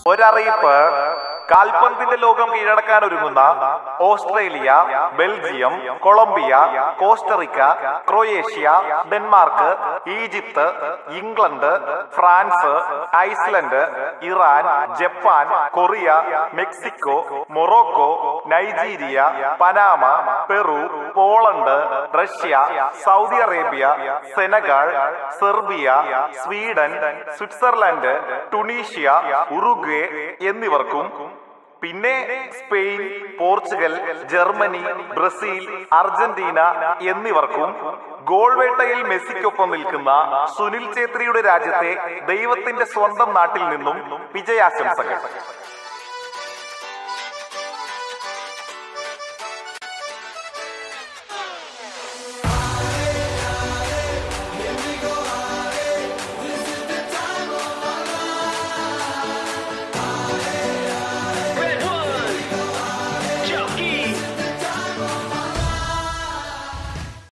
ഒരറിയിപ്പ് കാൽപന്തിന്റെ ലോകം കീഴടക്കാൻ ഒരുങ്ങുന്ന Australia Belgium Colombia Costa Rica Croatia Denmark Egypt England France Iceland Iran Japan Korea Mexico Morocco Nigeria Panama Peru Poland Russia Saudi Arabia Senegal Serbia Sweden Switzerland Tunisia Uruguay എന്നിവർക്കും പിന്നെ Spain Portugal Germany Brazil Argentina എന്നിവർക്കും goal വേട്ടയിൽ മെസ്സിക്കൊപ്പം നിൽക്കുന്ന സുനിൽ ഛേത്രിയുടെ രാജ്യത്തെ ദൈവത്തിന്റെ സ്വന്തം നാട്ടിൽ നിന്നും വിജയാശംസകൾ